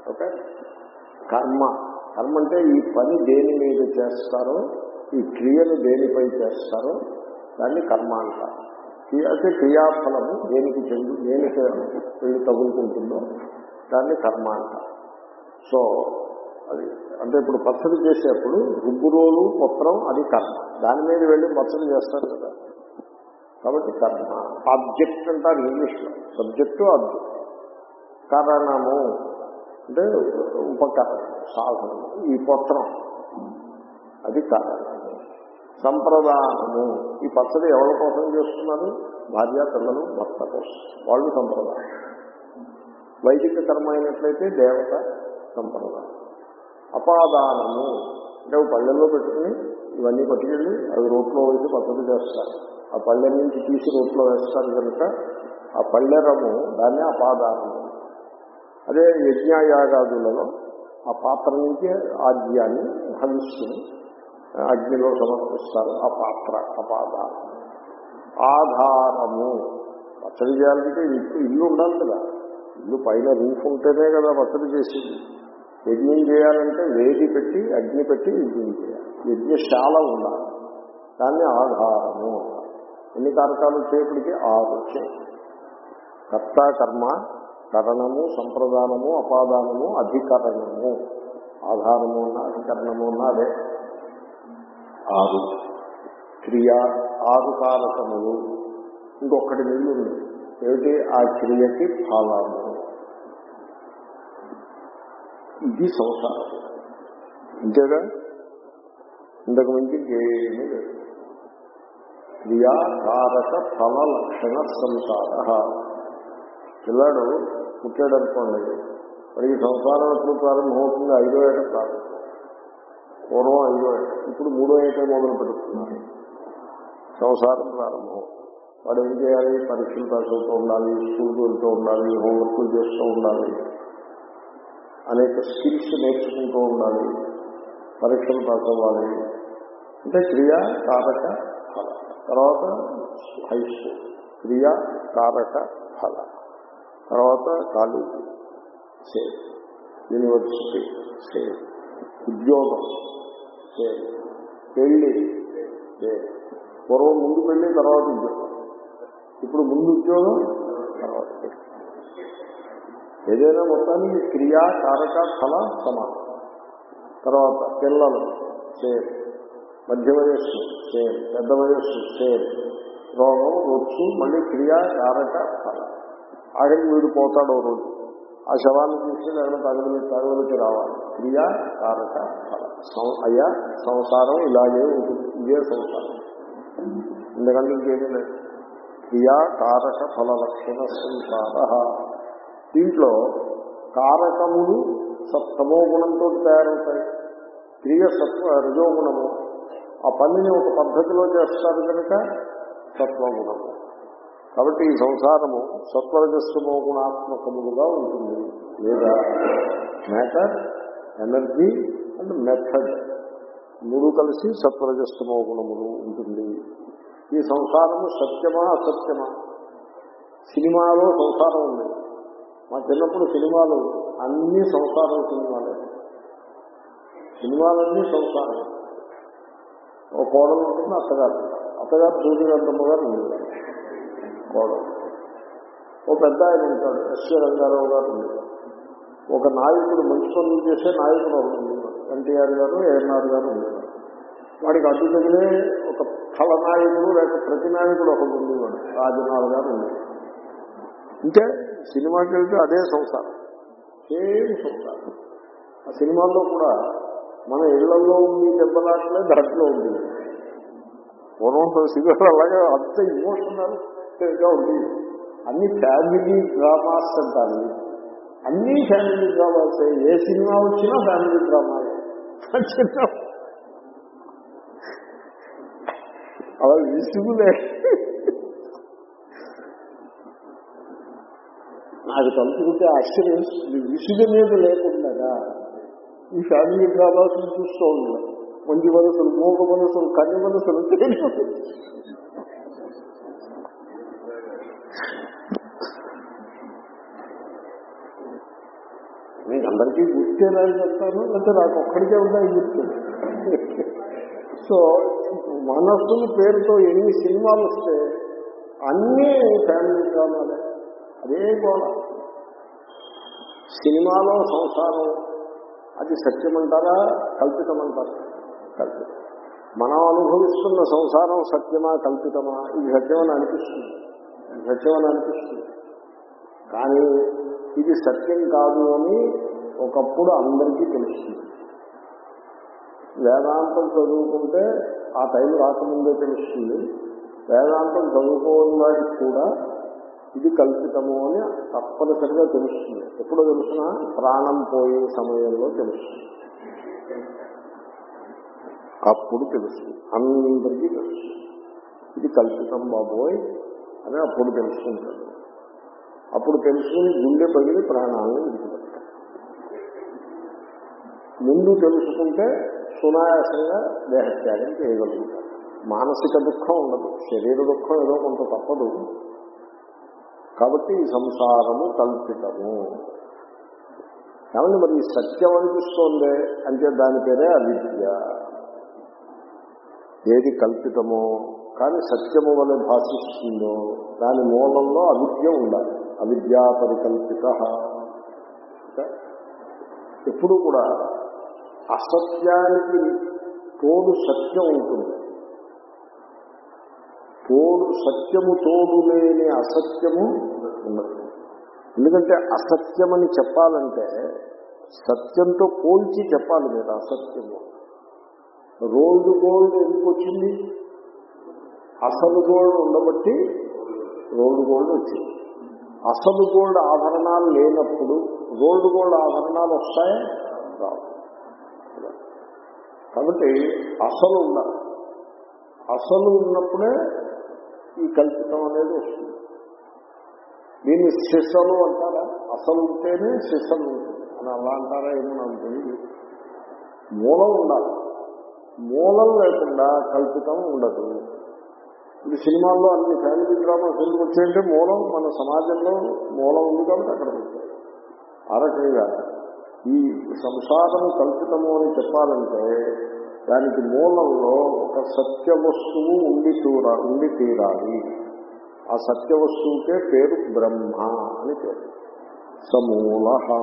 Okay కర్మ కర్మ అంటే ఈ పని దేని మీద చేస్తారో ఈ క్రియను దేనిపై చేస్తారో దాన్ని కర్మ అంటారు క్రియ అంటే క్రియాఫలము దేనికి చెందు దేనికి వెళ్ళి తగులుకుంటుందో దాన్ని కర్మ అంటారు సో అది అంటే ఇప్పుడు పచ్చడి చేసేప్పుడు రుబ్బురోలు పత్రం అది కర్మ దాని మీద వెళ్ళి పచ్చడి చేస్తారు కదా కాబట్టి కర్మ ఆబ్జెక్ట్ అంటారు ఇంగ్లీష్లో సబ్జెక్టు ఆబ్జెక్ట్ కారణము అంటే ఉపకరణం సాధనము ఈ పత్రం అది కారణము సంప్రదానము ఈ పచ్చడి ఎవరి కోసం చేస్తున్నారు భార్య పిల్లలు భర్త కోసం వాళ్ళు సంప్రదాయం వైదిక కర్మ అయినట్లయితే దేవత సంప్రదాయం అపాదానము అంటే ఒక పళ్ళెల్లో పెట్టుకుని ఇవన్నీ పట్టుకెళ్ళి అవి రోట్లో వేసి పచ్చడి చేస్తారు ఆ పళ్ళె నుంచి తీసి రోట్లో వేస్తారు కనుక ఆ పళ్ళెరము దాన్ని అపాదానము అదే యజ్ఞయాగాదులలో ఆ పాత్ర నుంచి ఆజ్యాన్ని హవిస్సుని అగ్నిలో సమర్పిస్తారు ఆ పాత్ర అపాదానం ఆధారము పచ్చడి చేయాలంటే ఇల్లు ఇల్లు ఉండాలి కదా ఇల్లు పైన రూఫ్ ఉంటేనే కదా పచ్చడి చేసింది యజ్ఞం చేయాలంటే వేది పెట్టి అగ్ని పెట్టి యజ్ఞం చేయాలి యజ్ఞశాల ఉండాలి దాన్ని ఆధారము ఎన్ని కారకాలు వచ్చేప్పటికీ ఆరు వచ్చాయి కర్త కర్మ కరణము సంప్రదానము అపాదానము అధికరణము ఆధారము ఉన్న అధికరణము ఉన్న అదే ఆరు క్రియ ఆరు కారకములు ఇంకొకటి మిల్లు ఉంది ఏమిటి ఆ క్రియకి ఫలము ఇది సంసారం అంతేగా ఇంతకు మించి ఇంకేమీ లేదు క్రియాకారక ఫల లక్షణ సంసార పిల్లాడు పుట్టాడు అనుకోండి మరి ఈ సంసారం ఎప్పుడు ప్రారంభమవుతుంది ఐదో ఏట ప్రారంభం పూర్వం ఐదో ఏట ఇప్పుడు మూడో ఏట మొదలు పెడుతున్నారు సంసారం ప్రారంభం వాడు ఏం చేయాలి పరీక్షలు రాసుకుంటూ ఉండాలి స్కూల్కి వెళ్తూ ఉండాలి హోంవర్క్లు చేస్తూ ఉండాలి అనేక స్కిల్స్ నేర్చుకుంటూ ఉండాలి పరీక్షలు పాస్ అవ్వాలి అంటే క్రియ కారక ఫల తర్వాత హై స్కూల్ క్రియ కారక ఫల తర్వాత కాలేజీ సేమ్ యూనివర్సిటీ సేమ్ ఉద్యోగం సేమ్ పెళ్ళి సేమ్ పూర్వం ముందు పెళ్ళి తర్వాత ఉద్యోగం ఇప్పుడు ముందు ఉద్యోగం తర్వాత పెళ్ళి ఏదైనా మొత్తానికి క్రియా కారక ఫల సమానం తర్వాత పిల్లలు సేమ్ మధ్య వయస్సు సేమ్ పెద్ద వయస్సు సేమ్ రోగం రొచ్చు మళ్ళీ క్రియా కారక ఫల ఆఖరికి వీడు పోతాడు ఓ రోజు ఆ శవాన్ని చూసి లేకపోతే తగలి తగలికి రావాలి క్రియా కారక ఫల సం అయ్యా సంసారం ఇలాగే ఉంటుంది ఇదే సంసారం ఎందుకంటే ఇంకేమీ లేదు క్రియా కారక ఫల లక్షణ సంసార దీంట్లో కారకములు సప్తమో గుణంతో తయారవుతాయి క్రియ సత్వ రజోగుణము ఆ పనిని ఒక పద్ధతిలో చేస్తారు కనుక సత్వగుణము కాబట్టి ఈ సంసారము సత్వరజస్వమో గుణాత్మకములుగా ఉంటుంది లేదా మ్యాటర్ ఎనర్జీ అండ్ మెథడ్ మూడు కలిసి సత్వరజస్వమో గుణములు ఉంటుంది ఈ సంసారము సత్యమా అసత్యమా సినిమాలో సంసారం ఉంది మా చిన్నప్పుడు సినిమాలు అన్ని సంసారం సినిమాలే సినిమాలన్నీ సంసారం ఒక కోడలు ఉంటుంది అత్తగారు అత్తగారు సూర్యకాంతమ్మ గారు ఉండేవారు కోడలు ఓ పెద్ద ఆయన ఉంటాడు ఎస్వి రంగారావు గారు ఉండేవారు ఒక నాయకుడు మంచి పనులు చేసే నాయకుడు ఒకడు ఉండేవాడు ఎన్టీఆర్ గారు ఏఎన్ఆర్ గారు ఉండేవారు వాడికి అడ్డు తగిలే ఒక నాయకుడు లేక ప్రతి నాయకుడు ఒకడు ఉండేవాడు రాజనాథ్ గారు ఉండేవాడు అంటే సినిమాకి వెళ్తే అదే సంసారం సేమ్ సంసారం ఆ సినిమాల్లో కూడా మన ఇళ్లలో ఉంది దెబ్బలాట్లే దాంట్లో ఉంది పూర్వం సినిమాలు అలాగే అంత ఇమోషనల్ గా ఉంది అన్ని ఫ్యామిలీ డ్రామాస్ అంటారు అన్ని ఫ్యామిలీ డ్రామాస్ ఏ సినిమా వచ్చినా ఫ్యామిలీ డ్రామా అలా విసుగులే నాకు తలుపుకుంటే ఆశ్చర్యం విసుగు మీద లేకుండా ఈ ఫ్యామిలీ డ్రామాస్ చూస్తూ ఉండడం మంచి మనసులు మూగ మనసులు కన్య మనసులు మీకు అందరికీ అందరికీ గుర్తేనా చెప్తాను అంటే నాకు ఒక్కడికే ఉన్నాయి గుర్తు సో మనస్సుల పేరుతో ఎన్ని సినిమాలు వస్తే అన్నీ ఫ్యామిలీ డ్రామాలే అదే గోళ సినిమాలో సంసారం అది సత్యమంటారా కల్పితమంటారా కల్పితం మనం అనుభవిస్తున్న సంసారం సత్యమా కల్పితమా ఇది సత్యమని అనిపిస్తుంది ఇది సత్యమని అనిపిస్తుంది కానీ ఇది సత్యం కాదు అని ఒకప్పుడు అందరికీ తెలుస్తుంది వేదాంతం చదువుకుంటే ఆ టైం రాకముందే తెలుస్తుంది వేదాంతం చదువుకోని వారికి కూడా ఇది కల్పితము అని తప్పనిసరిగా తెలుస్తుంది ఎప్పుడో తెలుసిన ప్రాణం పోయే సమయంలో తెలుస్తుంది అప్పుడు తెలుస్తుంది అందరికీ తెలుస్తుంది ఇది కల్పితం బాబోయ్ అని అప్పుడు తెలుసుకుంటాడు అప్పుడు తెలుసుకుని గుండె పగిలి ప్రాణాలను విడిచిపెడతాడు ముందు తెలుసుకుంటే సునాయాసంగా దేహత్యాగం చేయగలుగుతారు మానసిక దుఃఖం ఉండదు శరీర దుఃఖం ఏదో కొంత తప్పదు కాబట్టి ఈ సంసారము కల్పితము ఏమండి మరి ఈ సత్యం అనిపిస్తోందే అంటే దాని పేరే అవిద్య ఏది కల్పితమో కానీ సత్యము వలె భాషిస్తుందో దాని మూలంలో అవిద్య ఉండాలి అవిద్యా పరికల్పిత ఎప్పుడు కూడా అసత్యానికి తోడు సత్యం ఉంటుంది తోడు సత్యము తోడు లేని అసత్యము ఉండదు ఎందుకంటే అసత్యమని చెప్పాలంటే సత్యంతో పోల్చి చెప్పాలి మీరు అసత్యము రోల్డ్ గోల్డ్ ఎందుకు వచ్చింది అసలు గోల్డ్ ఉండబట్టి రోల్డ్ గోల్డ్ వచ్చింది అసలు గోల్డ్ ఆభరణాలు లేనప్పుడు రోల్డ్ గోల్డ్ ఆభరణాలు వస్తాయా రావు కాబట్టి అసలు ఉండాలి అసలు ఉన్నప్పుడే ఈ కల్పితం అనేది వస్తుంది దీన్ని శిశలు అంటారా అసలు ఉంటేనే శిశలు ఉంటుంది అని అలా అంటారా ఏమో నాకు తెలియదు మూలం ఉండాలి మూలం లేకుండా కల్పితం ఉండదు ఇది సినిమాల్లో అన్ని ఫ్యామిలీ డ్రామాస్ ఎందుకు వచ్చాయంటే మూలం మన సమాజంలో మూలం ఉంది కాబట్టి అక్కడ వచ్చాయి ఆ రకంగా ఈ సంసారం కల్పితము అని చెప్పాలంటే దానికి మూలంలో ఒక సత్య వస్తువు ఉండి తీరా ఉండి తీరాలి ఆ సత్య వస్తువుకే పేరు బ్రహ్మ అని పేరు సమూల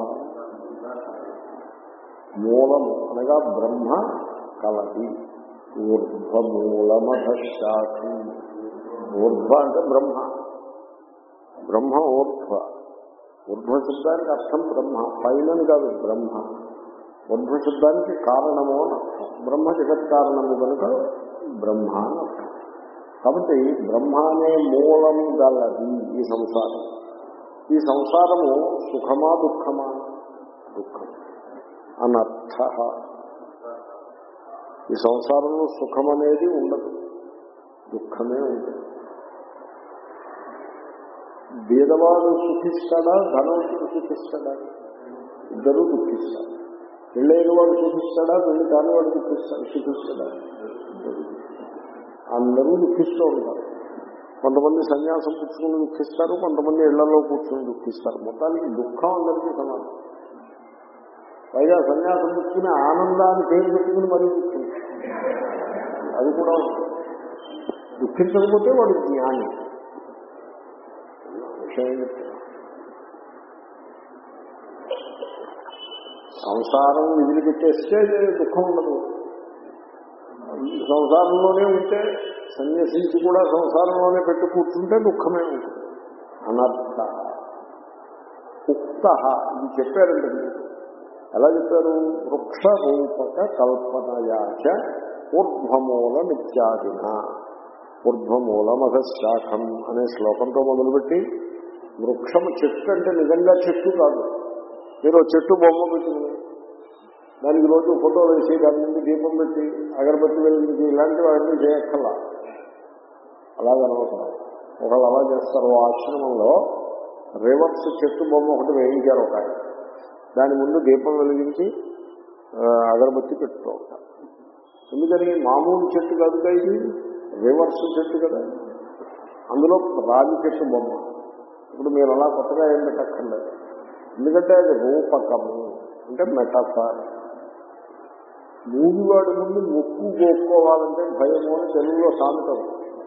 మూలము అనగా బ్రహ్మ కలది ఊర్ధ్వమూలమధ శాఖం ఊర్ధ్వ అంటే బ్రహ్మ బ్రహ్మ ఊర్ధ్వ ఊర్ధ్వ శబ్దానికి అర్థం బ్రహ్మ పైనని కాదు బ్రహ్మ ఊర్ధ్వ శబ్దానికి కారణము అని అర్థం బ్రహ్మ జగత్ కారణము కనుక బ్రహ్మ అని అర్థం కాబట్టి బ్రహ్మ అనే మూలం గలది ఈ సంసారం ఈ సంసారము సుఖమా దుఃఖమా దుఃఖం అనర్థ ఈ సంసారంలో సుఖం అనేది ఉండదు దుఃఖమే ఉంటుంది బీదవాడు సుఖిస్తాడా ధనవంతుడు సుఖిస్తాడా ఇద్దరూ దుఃఖిస్తారు పెళ్ళైన వాడు సుఖిస్తాడా పెళ్లి కాని వాడు దుఃఖిస్తాడు సుఖిస్తాడా అందరూ దుఃఖిస్తూ ఉంటారు కొంతమంది సన్యాసం పుచ్చుకుని దుఃఖిస్తారు కొంతమంది ఇళ్లలో కూర్చొని దుఃఖిస్తారు మొత్తానికి దుఃఖం అందరికీ సమానం పైగా సన్యాసం పుచ్చుకుని ఆనందాన్ని పేరు పెట్టుకుని మరీ దుఃఖించారు అది కూడా ఉంటుంది. దుఃఖించకపోతే వాడు జ్ఞాని విషయం చెప్తున్నా. సంసారం విదిలిపెట్టేస్తే దుఃఖం ఉండదు సంసారంలోనే ఉంటే సన్యసించి కూడా సంసారంలోనే పెట్టి కూర్చుంటే దుఃఖమే ఉంటుంది అనర్థ ఉక్త ఇది చెప్పారండి మీరు ఎలా చెప్పారు వృక్ష రూపక కల్పనయాచ ఊర్ధ్వమూల నిత్యాదిన ఊర్ధ్వమూల మధశాఖం అనే శ్లోకంతో మొదలుపెట్టి వృక్షము చెట్టు అంటే నిజంగా చెట్టు కాదు మీరు ఓ చెట్టు బొమ్మ పెట్టుకుని దానికి రోజు ఫోటో వేసి దాని ముందు దీపం పెట్టి అగరబత్తి వెలిగించి ఇలాంటివి అవన్నీ చేయక్కర్లా అలాగనవసరం ఒకళ్ళు అలా చేస్తారు ఓ ఆశ్రమంలో రివర్స్ చెట్టు బొమ్మ ఒకటి వేయించారు ఒక ఆయన దాని ముందు దీపం వెలిగించి ఆ, అగరబత్తి పెట్టుతూ ఉంటారు ఎందుకని మామూలు చెట్టు కాదు కదా ఇది రివర్స్ చెట్టు కదా అందులో రాగి చెట్టు బొమ్మ ఇప్పుడు మీరు అలా కొత్తగా ఏం పెట్టక్కర్లేదు ఎందుకంటే అది రూపకము అంటే మెటాఫర్ మూగివాడి ముందు ముక్కు గోక్కోవాలంటే భయము అని తెలుగులో సామెతం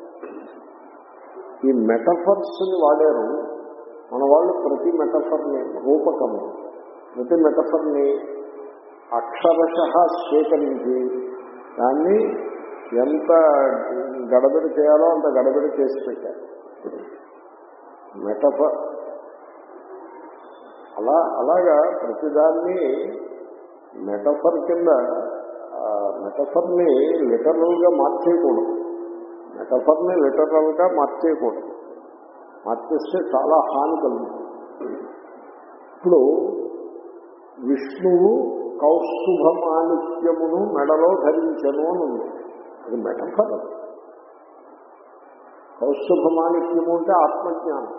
ఈ మెటఫర్స్ ని వాడారు మన వాళ్ళు ప్రతి మెటఫర్ని రూపకము ప్రతి మెటఫర్ని అక్షరశ స్వీకరించి దాన్ని ఎంత గడబడి చేయాలో అంత గడబడి చేసి పెట్టారు మెటఫర్ అలా అలాగా ప్రతిదాన్ని మెటఫర్ కింద మెటఫర్ని లిటరల్ గా మార్చేయకూడదు మెటఫర్ని లిటరల్ గా మార్చేయకూడదు మార్చేస్తే చాలా హాని కలుగుతుంది ఇప్పుడు విష్ణువు కౌస్తుభమాణిక్యమును మెడలో ధరించను అని ఉంది అది మెటఫర్ అది కౌస్తుభమాణిక్యము అంటే ఆత్మజ్ఞానం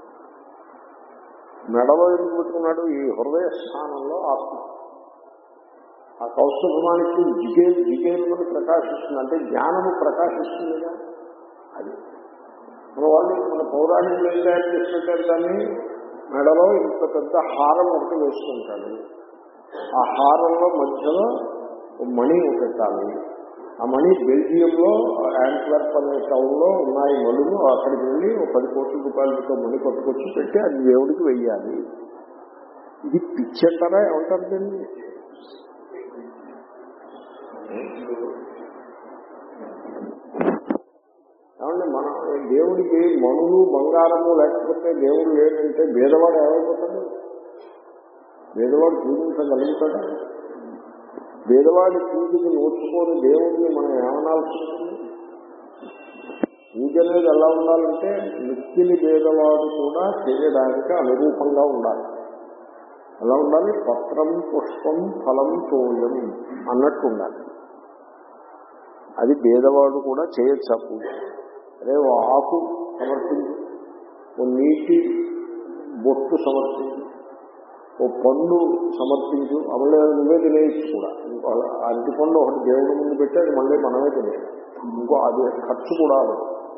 మెడలో ఎందుకు పెట్టుకున్నాడు ఈ హృదయ స్థానంలో ఆత్మ ఆ కౌస్తుభమానికి జిగే జిగేలుమని ప్రకాశిస్తుంది అంటే జ్ఞానము ప్రకాశిస్తుందిగా అది మన వాళ్ళు మన పౌరాణికులు ఏం తయారు చేస్తుంటారు దాన్ని మెడలో ఇంత పెద్ద హారం ఒకటి వేసుకుంటాడు ఆ హారంలో మధ్యలో ఓ మణి పెట్టాలి ఆ మణి బెల్జియంలో యాంట్వర్ప్ అనే టౌన్ లో ఉన్నాయి మడులు అక్కడికి వెళ్ళి ఒక పది కోట్ల రూపాయలతో మణి పట్టుకొచ్చి పెట్టి అది దేవుడికి వెయ్యాలి ఇది పిచ్చి అంటారా ఏమంటారు దీన్ని ఏమండి మన దేవుడికి మనులు బంగారము లేకపోతే దేవుడు లేదంటే భేదవాడు ఏమైపోతాడు భేదవాడు పూజించగలుగుతాడా భేదవాడి పూజకి నోచుకోని దేవుడిని మనం ఏమనాల్సి ఉంటుంది పూజ అనేది ఎలా ఉండాలంటే నిత్యని భేదవాడు కూడా చేయడానికి అనురూపంగా ఉండాలి ఎలా ఉండాలి పత్రం పుష్పం ఫలం తోయం అన్నట్టు ఉండాలి అది భేదవాడు కూడా చేయొచ్చు ఆ పూజ అదే ఓ ఆకు సమర్పించు ఓ నీటి బొట్టు సమర్పించు ఓ పండు సమర్పించు అమలే నువ్వే తినేయచ్చు కూడా ఇంకో ఆ అరటి పండు ఒకటి దేవుడి ముందు పెట్టి అది మళ్ళీ మనమే తినేయాలి ఇంకో అది ఖర్చు కూడా అవ్వదు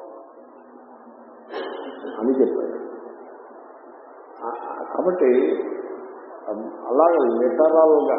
అని చెప్పాడు ఆ- ఆ- కాబట్టి అలాగే లిటరల్గా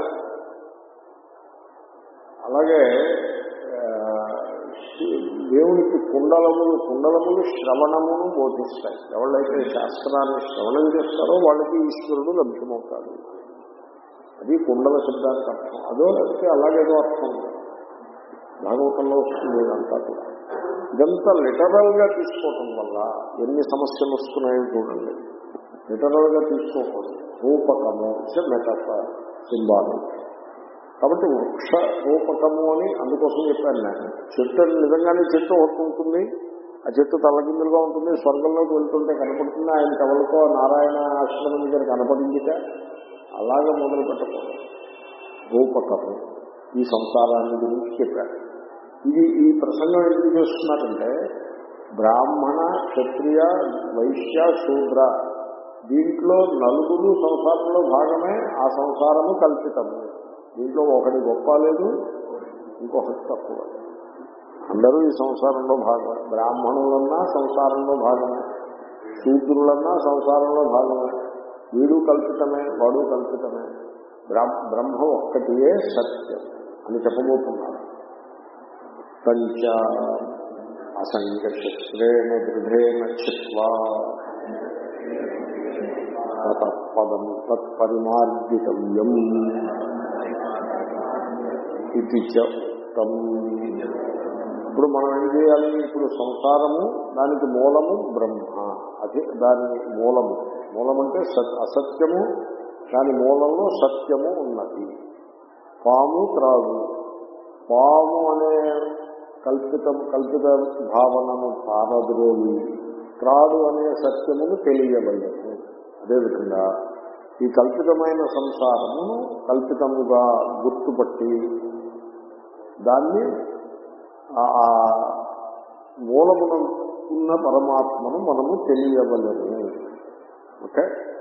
అలాగే ఆ, దేవునికి కుండలములు కుండలములు శ్రవణమును బోధిస్తాయి ఎవళ్ళైతే శాస్త్రాన్ని శ్రవణం చేస్తారో వాళ్ళకి ఈశ్వరుడు లభ్యమవుతాడు అది కుండల శబ్దానికి అర్థం అదో లేకపోతే అలాగేదో అర్థం ఉంది. భాగవతంలో వస్తుంది ఇదంతా కూడా ఇదంతా లిటరల్ గా తీసుకోవటం వల్ల ఎన్ని సమస్యలు వస్తున్నాయో చూడండి లిటరల్ గా తీసుకోకూడదు రూపకము మెటఫర్ సింబాలిక్ కాబట్టి వృక్ష రూపకము అని అందుకోసం చెప్పాను నేను చెట్టు నిజంగానే చెట్టు ఒకటి ఉంటుంది ఆ చెట్టు తలకిందులుగా ఉంటుంది స్వర్గంలోకి వెళ్తుంటే కనపడుతుంది ఆయన కవలతో నారాయణ ఆశ్రమం దగ్గర కనపడిందిట అలాగే మొదలు పెట్టకూడదు రూపకము ఈ సంసారాన్ని గురించి చెప్పారు ఇది ఈ ప్రసంగం ఎందుకు చేస్తున్నారంటే బ్రాహ్మణ క్షత్రియ వైశ్య శూద్ర దీంట్లో నలుగురు సంసారంలో భాగమే ఆ సంసారము కల్పితము దీంట్లో ఒకటి గొప్ప లేదు ఇంకొకటి తక్కువ అందరూ ఈ సంసారంలో భాగమే బ్రాహ్మణులన్నా సంసారంలో భాగమే శూద్రులన్నా సంసారంలో భాగమే వీడు కల్పితమే వాడు కల్పితమే బ్రా- బ్రహ్మ ఒక్కటియే సత్యం అని చెప్పబోతున్నారు పంచ అసంగశస్త్రేణ దృఢేన చిత్వా తత్పదం తత్పరిమార్జితవ్యం ఇది చెప్తం ఇప్పుడు మనం ఏం చేయాలి ఇప్పుడు సంసారము దానికి మూలము బ్రహ్మ అది దాని మూలము మూలం అంటే సత్ అసత్యము దాని మూలంలో సత్యము ఉన్నది పాము త్రాడు పాము అనే కల్పిత కల్పిత భావనను పారద్రోలి త్రాడు అనే సత్యమును తెలియవలము అదేవిధంగా ఈ కల్పితమైన సంసారమును కల్పితముగా గుర్తుపట్టి దాన్ని ఆ- ఆ మూలమున ఉన్న పరమాత్మను మనము తెలియవలము ఓకే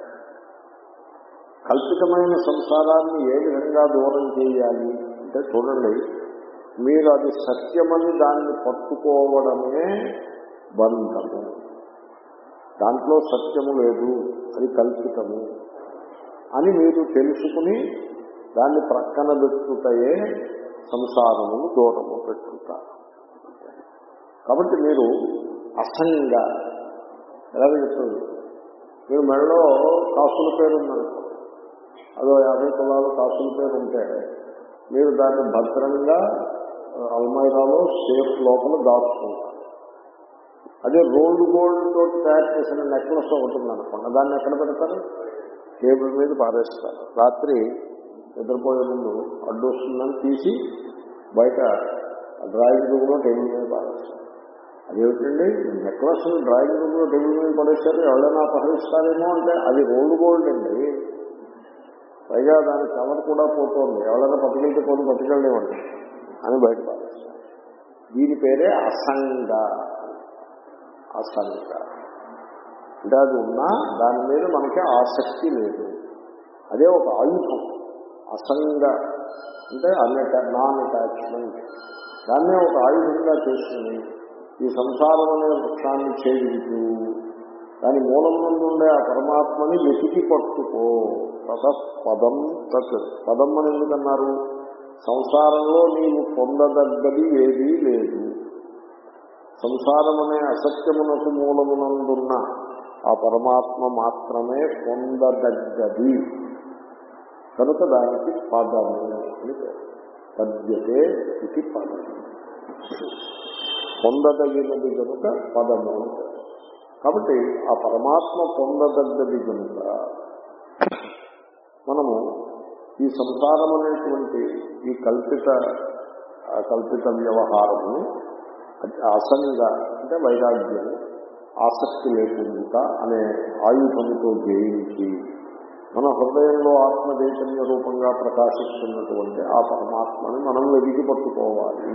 కల్పితమైన సంసారాన్ని ఏ విధంగా దూరం చేయాలి అంటే చూడండి మీరు అది సత్యమని దాన్ని పట్టుకోవడమే బంధము దాంట్లో సత్యము లేదు అది కల్పితము అని మీరు తెలుసుకుని దాన్ని ప్రక్కన పెట్టుటయే సంసారమును దూరము పెట్టుట కాబట్టి మీరు అసంగా ఎలా చెప్తుంది మీరు మెడలో కాసుల పేరు ఉందనుకో అదో యాభై కులాలు కాసుల పేరు ఉంటే మీరు దాన్ని భద్రంగా అల్మైరాలో సేఫ్ లోపల దాచుకుంటారు అదే రోల్డ్ గోల్డ్ తోటి తయారు చేసిన నెక్లెస్ ఒకటి ఉందనుకోండి దాన్ని ఎక్కడ పెడతారు టేబుల్ మీద పారేస్తారు రాత్రి నిద్రపోయే ముందు అడ్డు వస్తుందని తీసి బయట డ్రాయింగ్ రూమ్లో టేబుల్ మీద పారేస్తారు అదేమిటండి నెక్లెస్ డ్రాయింగ్ రూమ్లో టేబుల్ మీద పడేశారు ఎవరైనా అపహరిస్తారేమో అంటే అది రోల్డ్ గోల్డ్ అండి పైగా దాని కవర్ కూడా పోతుంది ఎవరైనా పట్టుకెళ్తే పోతే పట్టుకెళ్ళేవండి అని బయట పారేస్తారు దీని పేరే అసంగ అసంగ అంటే అది ఉన్నా దాని మీద మనకి ఆసక్తి లేదు అదే ఒక ఆయుధం అసంగ అంటే అన్యట నాన్ అటాచ్మెంట్ దాన్నే ఒక ఆయుధంగా చేసుకుని ఈ సంసారం అనే వృక్షాన్ని ఛేదించు దాని మూలం నుండి ఉండే ఆ పరమాత్మని వెతికి పట్టుకో తత పదం తత్ పదం అని ఎందుకన్నారు సంసారంలో నీవు పొందదగ్గది ఏదీ లేదు సంసారం అనే అసత్యమునకు మూలమునందున్న ఆ పరమాత్మ మాత్రమే పొందదగ్గది కనుక దానికి పదము అని పేరు పద్యతే ఇది పదం పొందదగినది కనుక పదము అని పేరు కాబట్టి ఆ పరమాత్మ పొందదగ్గది కనుక మనము ఈ సంసారం అనేటువంటి ఈ కల్పిత ఆ కల్పిత వ్యవహారము అసంగా అంటే వైరాగ్యం ఆసక్తి లేకుండా అనే ఆయుధముతో జయించి మన హృదయంలో ఆత్మ చైతన్య రూపంగా ప్రకాశిస్తున్నటువంటి ఆ పరమాత్మని మనం వెదికి పట్టుకోవాలి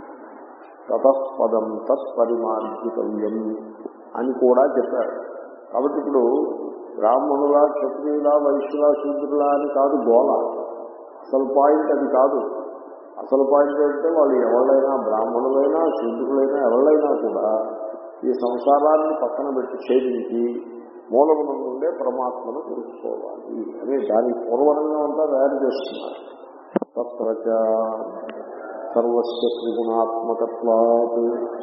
తతపదం తత్పరిమార్జితవ్యం అని కూడా చెప్పారు కాబట్టి ఇప్పుడు బ్రాహ్మణుల క్షత్రియుల వైశ్యుల శూద్రుల అని కాదు గోళ అసలు పాయింట్ అది కాదు అసలు పాయింట్ అంటే వాళ్ళు ఎవరైనా బ్రాహ్మణులైనా శూద్రులైనా ఎవరైనా కూడా ఈ సంసారాన్ని పక్కన పెట్టి ఛేదించి మూలమున నుండే పరమాత్మను తెలుసుకోవాలి అని దాని పూర్వరంగా అంతా తయారు చేస్తున్నారు తత్రచ సర్వస్వ త్రిగుణాత్మకత్వాత్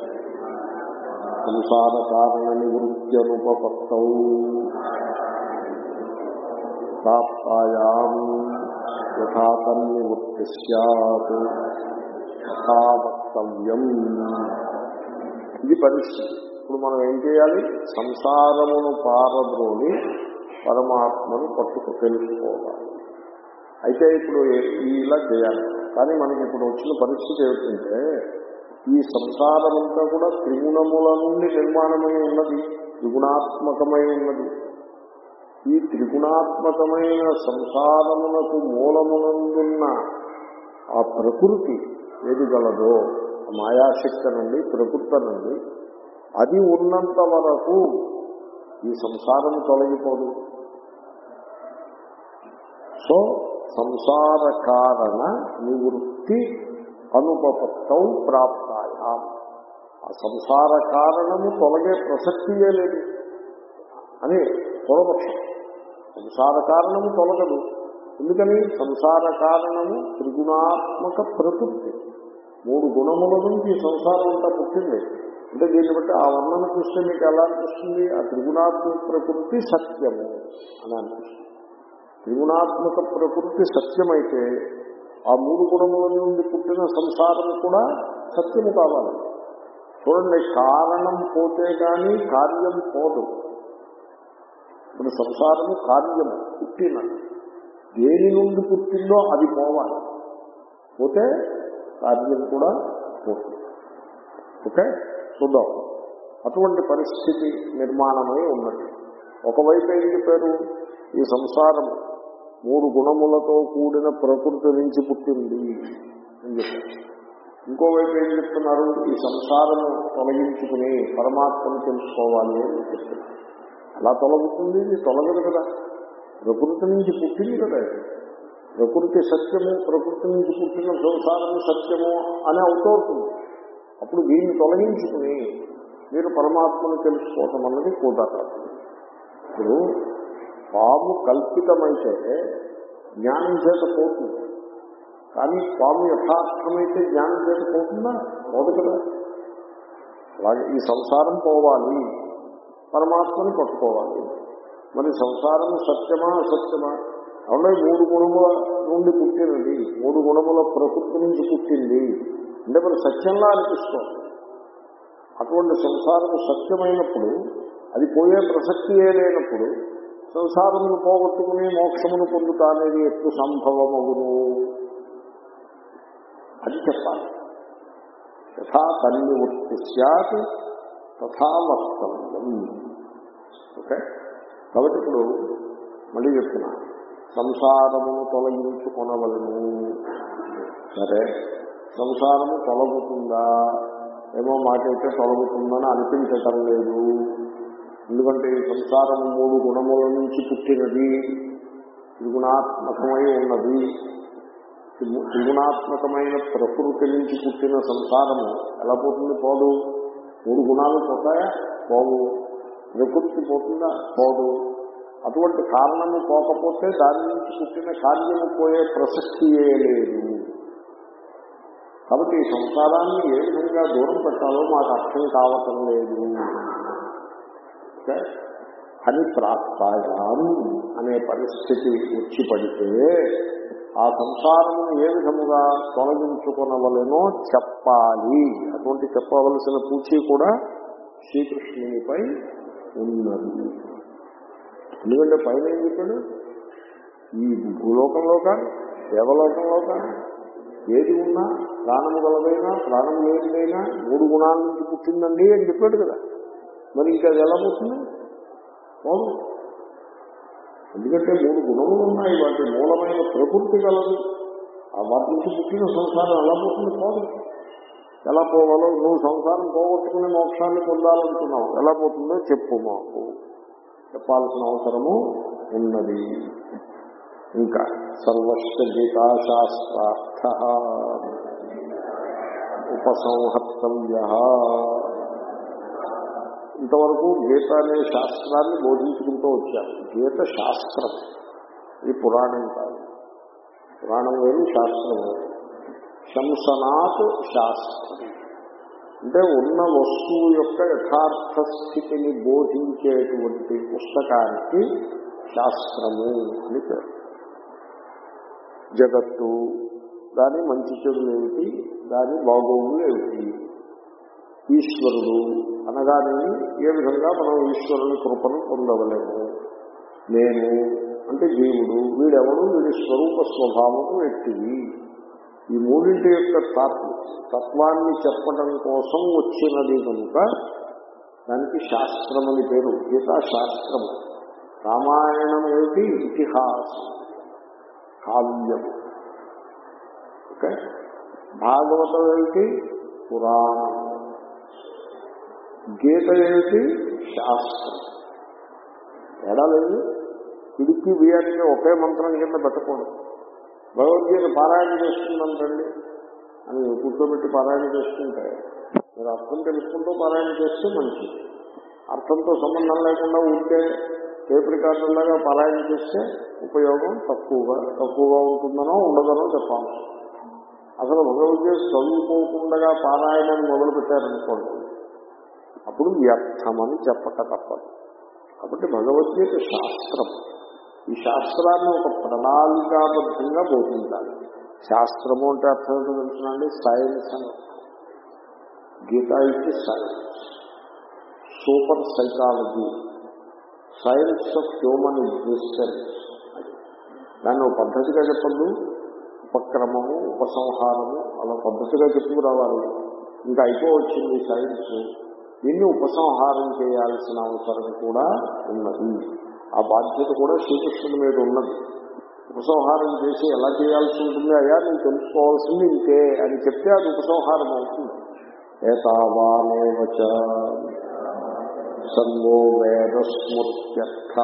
సంసార కారణ నివృత్త్యనుపపత్తౌ ప్రాప్తాయాం యథా తన్నివృత్తి సత్ తథా వక్తవ్యం ఇది పరిస్థితి ఇప్పుడు మనం ఏం చేయాలి సంసారమును పారద్రోని పరమాత్మను పట్టుకు తెలుసుకోవాలి అయితే ఇప్పుడు ఇలా చేయాలి కానీ మనకి ఇప్పుడు వచ్చిన పరిస్థితి ఏమిటంటే ఈ సంసారమంతా కూడా త్రిగుణముల నుండి నిర్మాణమై ఉన్నది త్రిగుణాత్మకమై ఉన్నది ఈ త్రిగుణాత్మకమైన సంసారమునకు మూలమునందున్న ఆ ప్రకృతి ఏది గలదో మాయాశక్తి నుండి ప్రకృతి నుండి అది ఉన్నంత వరకు ఈ సంసారం తొలగిపోదు సో సంసార కారణ నివృత్తి అనుపపత్తౌ ప్రాప్తాయా ఆ సంసార కారణము తొలగే ప్రసక్తియే లేదు అని పూర్వపక్షం సంసార కారణము తొలగదు ఎందుకని సంసార కారణము త్రిగుణాత్మక ప్రకృతి మూడు గుణముల నుంచి ఈ సంసారం అంతా పుట్టింది అంటే దీన్ని బట్టి ఆ వర్ణన చూస్తే మీకు ఎలా అనిపిస్తుంది ఆ త్రిగుణాత్మక ప్రకృతి సత్యము అని అనిపిస్తుంది త్రిగుణాత్మక ప్రకృతి సత్యమైతే ఆ మూడు గుణముల నుండి పుట్టిన సంసారం కూడా సత్యము కావాలి చూడండి కారణం పోతే కానీ కార్యం పోదు ఇప్పుడు సంసారము కార్యము పుట్టినది దేని నుండి పుట్టిందో అది పోవాలి పోతే కార్యం కూడా పోతుంది ఓకే చూద్దాం అటువంటి పరిస్థితి నిర్మాణమై ఉన్నది ఒకవైపు ఏం చెప్పారు ఈ సంసారం మూడు గుణములతో కూడిన ప్రకృతి నుంచి పుట్టింది అని చెప్పారు ఇంకోవైపు ఏం చెప్తున్నారు ఈ సంసారము తొలగించుకుని పరమాత్మను తెలుసుకోవాలి అని చెప్తున్నారు అలా తొలగుతుంది ఇది తొలగదు కదా ప్రకృతి నుంచి పుట్టింది కదా ఇది. ప్రకృతి సత్యము ప్రకృతి నుంచి పుట్టిన సంసారము సత్యము అని అవుతోంటుంది అప్పుడు దీన్ని తొలగించుకుని మీరు పరమాత్మను తెలుసుకోవటం అన్నది కుదరదు ఇప్పుడు పాము కల్పితమైతే జ్ఞానం చేత పోతుంది కానీ పాము యథార్థమైతే జ్ఞానం చేత పోతుందా పోదు కదా అలాగే ఈ సంసారం పోవాలి పరమాత్మని పట్టుకోవాలి మరి సంసారం సత్యమా అసత్యమా అవునే మూడు గుణముల నుండి పుట్టినది మూడు గుణముల ప్రకృతి నుంచి పుట్టింది అంటే మరి సత్యంలా అనిపిస్తోంది అటువంటి సంసారం సత్యమైనప్పుడు అది పోయే ప్రసక్తియే లేనప్పుడు సంసారమును పోగొట్టుకుని మోక్షమును పొందుతా అనేది ఎప్పుడు సంభవమగును అది చెప్పాలి యథా తల్లి వృత్తి సత్ తథా వక్తవ్యం ఓకే కాబట్టి ఇప్పుడు మళ్ళీ చెప్తున్నా సంసారమును తొలగించుకొనవలను సరే సంసారము తొలగుతుందా ఏమో మాకైతే తొలగుతుందని అనిపించటం లేదు ఎందుకంటే ఈ సంసారం మూడు గుణముల నుంచి పుట్టినది త్రిగుణాత్మకమై ఉన్నది త్రిగు- త్రిగుణాత్మకమైన ప్రకృతి నుంచి పుట్టిన సంసారము ఎలా పోతుంది పోదు మూడు గుణాలు పోతాయా పోవు ప్రకృతి పోతుందా పోదు అటువంటి కారణము పోకపోతే దాని నుంచి పుట్టిన కార్యము పోయే ప్రసక్తియే లేదు కాబట్టి ఈ సంసారాన్ని ఏ విధంగా దూరం పెట్టాలో మాకు అర్థం కావటం లేదు ఓకే? అని ప్రాప్తాయాం అనే పరిస్థితి వచ్చి పడితే ఆ సంసారమును ఏ విధముగా తొలగించుకొనవలెనో చెప్పాలి అటువంటి చెప్పవలసిన పూచి కూడా శ్రీకృష్ణునిపై ఉన్నది ఎందుకంటే పైన ఏం చెప్పాడు ఈ భూలోకంలో కానీ దేవలోకంలో కానీ ఏది ఉన్నా ప్రాణము గలదైనా ప్రాణం లేనిదైనా మూడు గుణాల నుంచి పుట్టిందండి అని చెప్పాడు కదా మరి ఇంకా అది ఎలా పోతుంది పోదు ఎందుకంటే మూడు గుణములు ఉన్నాయి వాటి మూలమైన ప్రకృతి గలదు ఆ వాటి నుంచి పుట్టిన సంసారం ఎలా పోతుంది పోదు ఎలా పోవాలో నువ్వు సంసారం పోగొట్టుకుని మోక్షాన్ని పొందాలనుకున్నావు ఎలా పోతుందో చెప్పు మాకు చెప్పాల్సిన అవసరము ఉన్నది ఇంకా సర్వస్వ గీతాశాస్త్రార్థ ఉపసంహర్తవ్య ఇంతవరకు గీత అనే శాస్త్రాన్ని బోధించుకుంటూ వచ్చారు గీత శాస్త్రం ఇది పురాణం కాదు పురాణం వేరు శాస్త్రం వేరు శంసనాత్ శాస్త్రం అంటే ఉన్న వస్తువు యొక్క యథార్థ స్థితిని బోధించేటువంటి పుస్తకానికి శాస్త్రము అని పేరు జగత్తు దాని మంచి చెడులు ఏమిటి దాని బాగోగులు ఏమిటి ఈశ్వరుడు అనగానే ఏ విధంగా మనం ఈశ్వరుని కృపను పొందవలేము నేను అంటే జీవుడు వీడెవడు వీడి స్వరూప స్వభావము వ్యక్తివి ఈ మూడింటి యొక్క తత్వ తత్వాన్ని చెప్పడం కోసం వచ్చినది కనుక దానికి శాస్త్రం అని పేరు గీతా శాస్త్రము రామాయణం ఏమిటి ఇతిహాసం కావ్యం ఓకే భాగవతం ఏమిటి పురాణం గీత ఏమిటి శాస్త్రం తేడా లేదు ఇడికి బియ్యానికి ఒకే మంత్రం కింద పెట్టకూడదు భగవద్గీత పారాయణ చేస్తుందంటండి అని కూర్చోబెట్టి పారాయణ చేస్తుంటే మీరు అర్థం తెలుసుకుంటూ పారాయణ చేస్తే మంచిది అర్థంతో సంబంధం లేకుండా ఉంటే టేప్ రికార్డులాగా పారాయణ చేస్తే ఉపయోగం తక్కువగా తక్కువగా ఉంటుందనో ఉండదనో చెప్పాలి అసలు భగవద్గీత చదువుకోకుండా పారాయణాన్ని మొదలు పెట్టారనుకోండి అప్పుడు వ్యర్థమని చెప్పక తప్పదు కాబట్టి భగవద్గీత శాస్త్రం ఈ శాస్త్రాన్ని ఒక ప్రణాళికాబద్ధంగా బోధించాలి శాస్త్రము అంటే అర్థం ఏంటో తెలుసునండి సైన్స్ అని గీత ఇచ్చి science super psychology science of human existence దాన్ని ఒక పద్ధతిగా చెప్పద్దు ఉపక్రమము ఉపసంహారము అలా పద్ధతిగా చెప్పుకురావాలి ఇంకా అయిపోవచ్చింది సైన్స్ దీన్ని ఉపసంహారం చేయాల్సిన అవసరం కూడా ఉన్నది ఆ బాధ్యత కూడా శ్రీకృష్ణుడి మీద ఉన్నది ఉపసంహారం చేసి ఎలా చేయాల్సి ఉంటుంది అయ్యా నువ్వు తెలుసుకోవాల్సింది ఇంతే అని చెప్తే అది ఉపసంహారం అవుతుంది ఏతావానేవచ సర్వో వేద స్మృత్యర్థ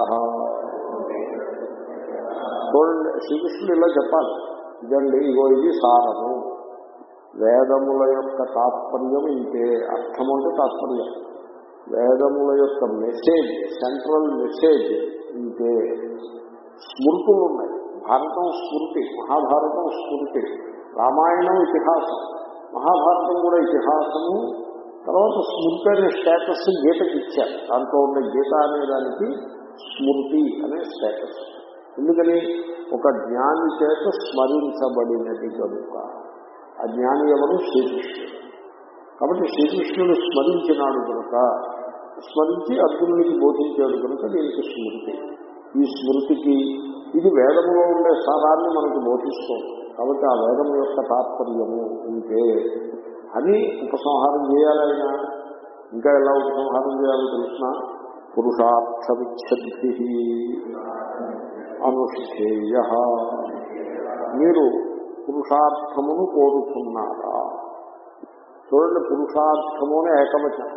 చూడండి శ్రీకృష్ణుడు ఇలా చెప్పాలి ఇదండి ఇగో ఇది సారము వేదముల యొక్క తాత్పర్యం ఇంతే అర్థం అంటే తాత్పర్యం వేదముల యొక్క మెసేజ్ సెంట్రల్ మెసేజ్ ఇంతే స్మృతులు ఉన్నాయి భారతం స్మృతి మహాభారతం స్మృతి రామాయణం ఇతిహాసం మహాభారతం కూడా ఇతిహాసము తర్వాత స్మృతి అనే స్టేటస్ గీతకి ఇచ్చారు దాంట్లో ఉన్న గీత అనే దానికి స్మృతి అనే స్టేటస్ ఎందుకని ఒక జ్ఞాని చేత స్మరించబడినది కనుక ఆ జ్ఞాని ఎవరు శ్రీకృష్ణుడు కాబట్టి శ్రీకృష్ణుడు స్మరించినాడు కనుక స్మరించి అర్జునుడికి బోధించాడు కనుక దీనికి స్మృతి ఈ స్మృతికి ఇది వేదములో ఉండే సారాన్ని మనకు బోధిస్తుంది కాబట్టి ఆ వేదం యొక్క తాత్పర్యము ఇంతే అని ఉపసంహారం చేయాలైనా ఇంకా ఎలా ఉపసంహారం చేయాలో తెలిసిన పురుషార్థమిచ్చద్భి అనుష్ఠేయ మీరు పురుషార్థమును కోరుతున్నారా చూడండి పురుషార్థము అని ఏకవచనం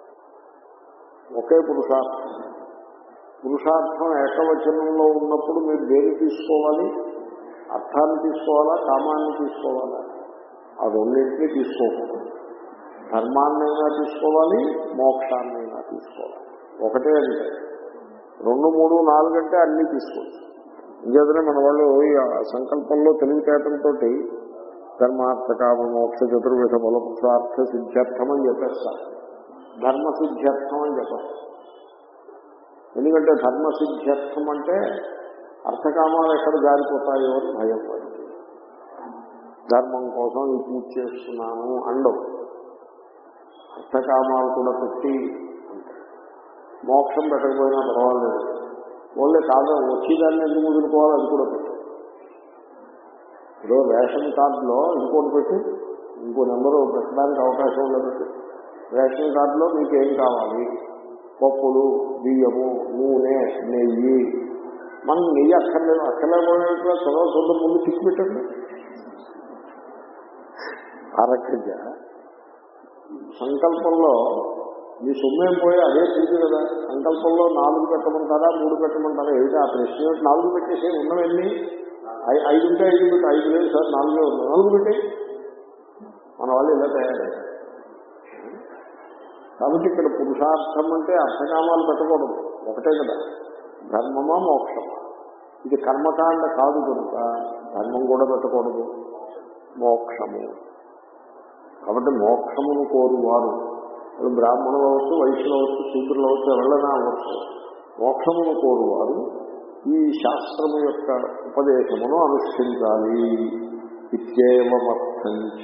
ఒకే పురుషార్థం పురుషార్థం ఏకవచనంలో ఉన్నప్పుడు మీరు దేని తీసుకోవాలి అర్థాన్ని తీసుకోవాలా కామాన్ని తీసుకోవాలా ఆ రెండింటినీ తీసుకోకూడదు ధర్మాన్నైనా తీసుకోవాలి మోక్షాన్నైనా తీసుకోవాలి ఒకటే అంటే రెండు మూడు నాలుగు అంటే అన్నీ తీసుకోవచ్చు ఇంకేదైనా మన వాళ్ళు ఈ సంకల్పంలో తెలివితేటంతో ధర్మార్థ కామ మోక్ష చతుర్విధ బల పురుషార్థ సిద్ధ్యర్థం అని చెప్పేస్తారు ధర్మ సిద్ధ్యర్థం అని చెప్పారు ఎందుకంటే ధర్మ సిద్ధ్యర్థం అంటే అర్థకామాలు ఎక్కడ జారిపోతాయో అని భయం వాడికి ధర్మం కోసం ఈ పూజ చేస్తున్నాను అండవు అర్థకామాలు కూడా పెట్టి మోక్షం పెట్టకపోయినా పర్వాలేదు ఓన్లీ కాదు వచ్చేదాన్ని ఎందుకు ముదురుకోవాలి అది కూడా పెట్టు ఇప్పుడు రేషన్ కార్డులో ఇంకోటి పెట్టి ఇంకో నెంబరు పెట్టడానికి అవకాశం ఉండదు రేషన్ కార్డులో మీకు ఏం కావాలి పప్పులు బియ్యము నూనె నెయ్యి మనం నెయ్యి అక్కర్లేదు అక్కర్లేకపోయినట్టుగా చదవ చూద్దాం ముందు తిక్కి పెట్టండి ఆ రకంగా సంకల్పంలో మీ సొమ్మేం పోయి అదే పూజ కదా సంకల్పంలో నాలుగు పెట్టమంటారా మూడు పెట్టమంటారా ఏమిటి ఆ ప్రశ్న ఏమిటి? నాలుగు పెట్టేసే ఉన్నవన్నీ ఐ- ఐదు ఉంటే ఐదు పెట్టి ఐదు లేదు సార్ నాలుగే ఉన్నాయి నాలుగు పెట్టే మన వాళ్ళు ఇలా తయారయ్యారు కాబట్టి ఇక్కడ పురుషార్థం అంటే అర్థకామాలు పెట్టకూడదు ఒకటే కదా ధర్మమా మోక్షమా ఇది కర్మకాండ కాదు కనుక ధర్మం కూడా పెట్టకూడదు మోక్షము కాబట్టి మోక్షమును కోరువారు వాళ్ళు బ్రాహ్మణులు అవచ్చు వైశ్యులు అవచ్చు శూద్రులు అవచ్చు ఎవరైనా అవ్వచ్చు మోక్షమును కోరువారు ఈ శాస్త్రము యొక్క ఉపదేశమును అనుష్ఠించాలి ఇత్యేవమర్థంచ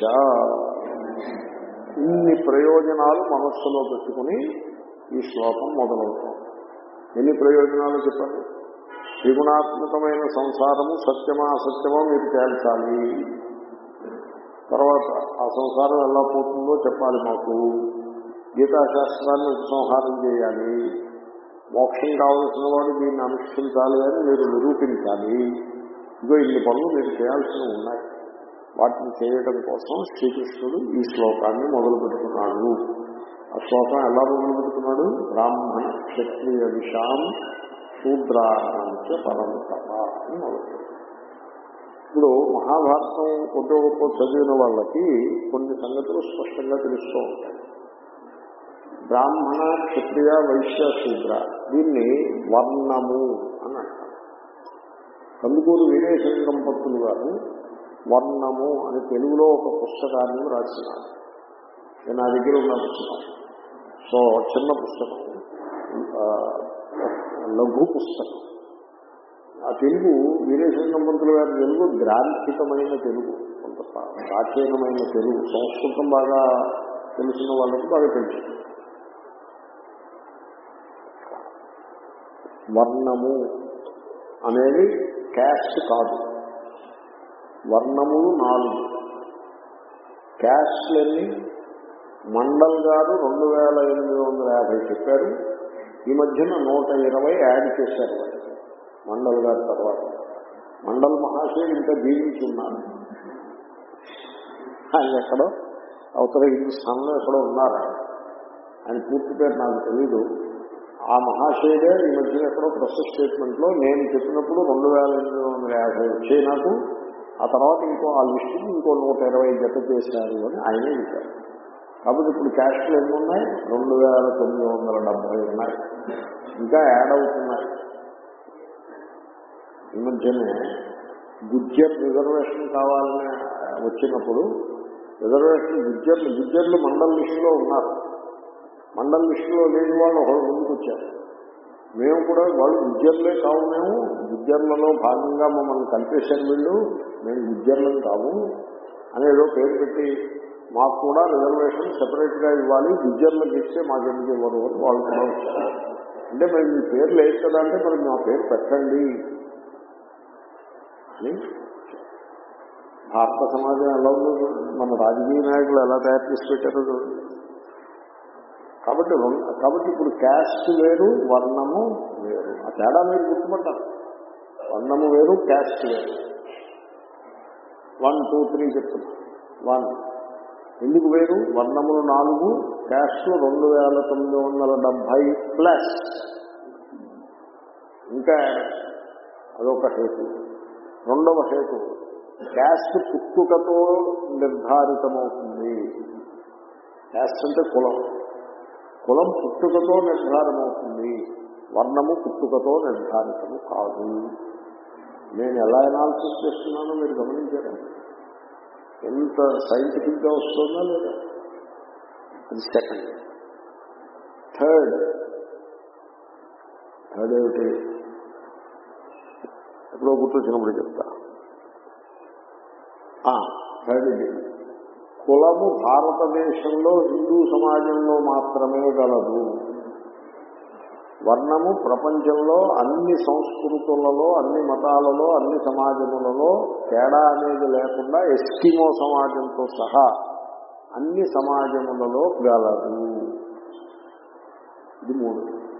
ఇన్ని ప్రయోజనాలు మనస్సులో పెట్టుకుని ఈ శ్లోకం మొదలవుతాం ఎన్ని ప్రయోజనాలు చెప్పండి త్రిగుణాత్మకమైన సంసారము సత్యమా అసత్యమా మీరు తేల్చాలి తర్వాత ఆ సంసారం ఎలా పోతుందో చెప్పాలి మాకు గీతాశాస్త్రాన్ని ఉపసంహారం చేయాలి మోక్షం కావలసిన వాడు దీన్ని అనుష్ఠించాలి అని మీరు నిరూపించాలి ఇగో ఇన్ని పనులు మీరు చేయాల్సినవి ఉన్నాయి వాటిని చేయడం కోసం శ్రీకృష్ణుడు ఈ శ్లోకాన్ని మొదలు పెడుతున్నాడు ఆ శ్లోకం ఎలా మొదలు పెడుతున్నాడు బ్రాహ్మణ క్షత్రియ విషాం శూద్రాంచ పరంతప అని మొదలు పెడుతున్నాడు. ఇప్పుడు మహాభారతం కొద్ది గొప్ప చదివిన వాళ్ళకి కొన్ని సంగతులు స్పష్టంగా తెలుస్తూ ఉంటాయి బ్రాహ్మణ క్షత్రియ వైశ్య శూద్ర దీన్ని వర్ణము అని అంటారు కందుకూరు వీరేశలింగం పంతులు గారు వర్ణము అని తెలుగులో ఒక పుస్తకాన్ని రాసినారు ఇది నా దగ్గర ఉన్న పుస్తకం సో చిన్న పుస్తకం ఆ, లఘు పుస్తకం ఆ తెలుగు వీరేశలింగం పంతులు గారి తెలుగు గ్రాంథికమైన తెలుగు కొంత ప్రా- ప్రాచీనమైన తెలుగు సంస్కృతం బాగా తెలిసిన వాళ్ళకి బాగా తెలుసు వర్ణము అనేది క్యాస్ట్ కాదు వర్ణములు నాలుగు క్యాస్ట్లన్నీ మండల్ గారు రెండు వేల ఎనిమిది వందల యాభై చెప్పారు ఈ మధ్యన నూట ఇరవై యాడ్ చేశారు వాటికి మండల్ గారి తర్వాత మండల్ మహాశయుడు ఇంకా జీవించున్నారు ఆయన ఎక్కడో అవతల హిందుస్థాన్లో ఎక్కడో ఉన్నారు ఆయన పూర్తి పేరు నాకు తెలీదు ఆ మహాశయుడే ఈ మధ్య ఎక్కడో ప్రెస్ స్టేట్మెంట్ లో నేను చెప్పినప్పుడు రెండు వేల ఎనిమిది వందల యాభై వచ్చాయి నాకు ఆ తర్వాత ఇంకో ఆ లిస్టుకి ఇంకో నూట ఇరవై జత చేశారు అని ఆయనే చెప్పారు కాబట్టి ఇప్పుడు క్యాస్ట్లు ఎన్ని ఉన్నాయి రెండు వేల తొమ్మిది వందల డెబ్బై ఉన్నాయి ఇంకా యాడ్ అవుతున్నాయి ఈ మధ్యనే గుజ్జర్ రిజర్వేషన్ కావాలని వచ్చినప్పుడు రిజర్వేషన్ విద్యర్లు విద్యర్లు మండల లిస్టులో ఉన్నారు మండల లిస్టులో లేని వాళ్ళు ఒకళ్ళు ముందుకు వచ్చారు మేము కూడా వాళ్ళు విద్యర్లే కావు మేము విద్యర్లలో భాగంగా మమ్మల్ని కలిపేశారు వీళ్ళు మేము విద్యర్లం కావు అనేదో పేరు పెట్టి మాకు కూడా రిజర్వేషన్ సెపరేట్ గా ఇవ్వాలి విద్యర్లకు ఇస్తే మాకు ఎందుకు ఇవ్వరు అని వాళ్ళు కూడా వచ్చారు అంటే మేము మీ పేరు లేదు కదా అంటే మరి మా పేరు పెట్టండి అని భారత సమాజం ఎలా ఉందో చూడండి. మన రాజకీయ నాయకులు ఎలా తయారు చేసి పెట్టారో చూడండి కాబట్టి రెండు- కాబట్టి ఇప్పుడు క్యాస్ట్ వేరు వర్ణము వేరు ఆ తేడా మీరు గుర్తుపట్టారు వర్ణము వేరు క్యాస్ట్ వేరు వన్ టూ త్రీ చెప్తున్నా వన్ ఎందుకు వేరు వర్ణములు నాలుగు క్యాస్ట్ రెండు వేల తొమ్మిది వందల డెబ్బై ప్లస్ ఇంకా అదొక హేతు రెండవ హేతు క్యాస్ట్ పుట్టుకతో నిర్ధారితమవుతుంది క్యాస్ట్ అంటే కులం కులం పుట్టుకతో నిర్ధారమవుతుంది వర్ణము పుట్టుకతో నిర్ధారితము కాదు నేను ఎలా ఎనాలిసిస్ చేస్తున్నానో మీరు గమనించారా ఎంత సైంటిఫిక్ గా వస్తుందా లేదా అది సెకండ్ థర్డ్ థర్డ్ ఏమిటి ఎప్పుడో గుర్తొచ్చినప్పుడు చెప్తా థర్డ్ ఇది కులము భారతదేశంలో హిందూ సమాజంలో మాత్రమే గలదు వర్ణము ప్రపంచంలో అన్ని సంస్కృతులలో అన్ని మతాలలో అన్ని సమాజములలో తేడా అనేది లేకుండా ఎస్కిమో సమాజంతో సహా అన్ని సమాజములలో గలదు ఇది మూడు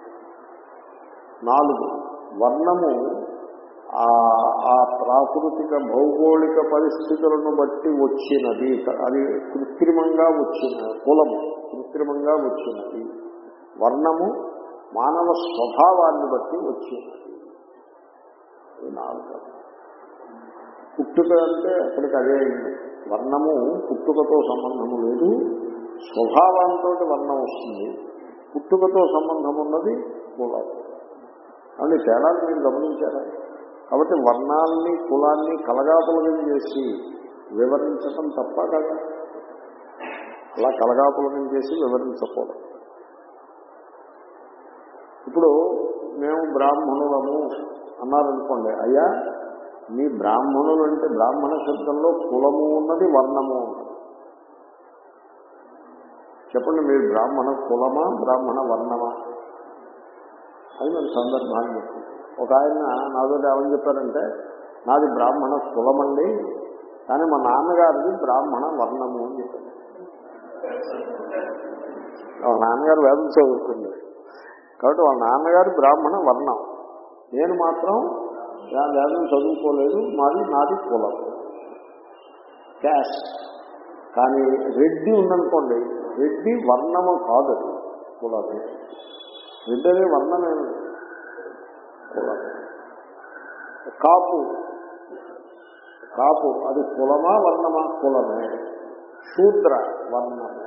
నాలుగు వర్ణము ఆ ఆ ప్రాకృతిక భౌగోళిక పరిస్థితులను బట్టి వచ్చినది అది కృత్రిమంగా వచ్చిన కులము కృత్రిమంగా వచ్చినది వర్ణము మానవ స్వభావాన్ని బట్టి వచ్చినది ఇది నాలుగు పుట్టుక అంటే అక్కడికి అదే అయింది వర్ణము పుట్టుకతో సంబంధము లేదు స్వభావంతో వర్ణం వస్తుంది పుట్టుకతో సంబంధం ఉన్నది కులం అని తేడాలు మీరు గమనించారా కాబట్టి వర్ణాలని కులాన్ని కలగాపులగం చేసి వివరించటం తప్ప కదా అలా కలగాపులగం చేసి వివరించకూడదు ఇప్పుడు మేము బ్రాహ్మణులము అన్నారనుకోండి అయ్యా మీ బ్రాహ్మణులు అంటే బ్రాహ్మణ శబ్దంలో కులము ఉన్నది వర్ణము ఉన్నది చెప్పండి మీరు బ్రాహ్మణ కులమా బ్రాహ్మణ వర్ణమా అది మన సందర్భాన్ని బట్టి. ఒక ఆయన నాతో ఏమని చెప్పారంటే నాది బ్రాహ్మణ కులమండి కానీ మా నాన్నగారిది బ్రాహ్మణ వర్ణము అని చెప్పారు వాళ్ళ నాన్నగారు వేదం చదువుతుంది కాబట్టి వాళ్ళ నాన్నగారు బ్రాహ్మణ వర్ణం నేను మాత్రం వే- వేదం చదువుకోలేదు మాది నాది కులం క్యాస్ట్ కానీ రెడ్డి ఉందనుకోండి రెడ్డి వర్ణము కాదు అది కులమే రెడ్డి అనే వర్ణమేమి కులమే కాపు కాపు అది కులమా వర్ణమా కులమే శూద్ర వర్ణమే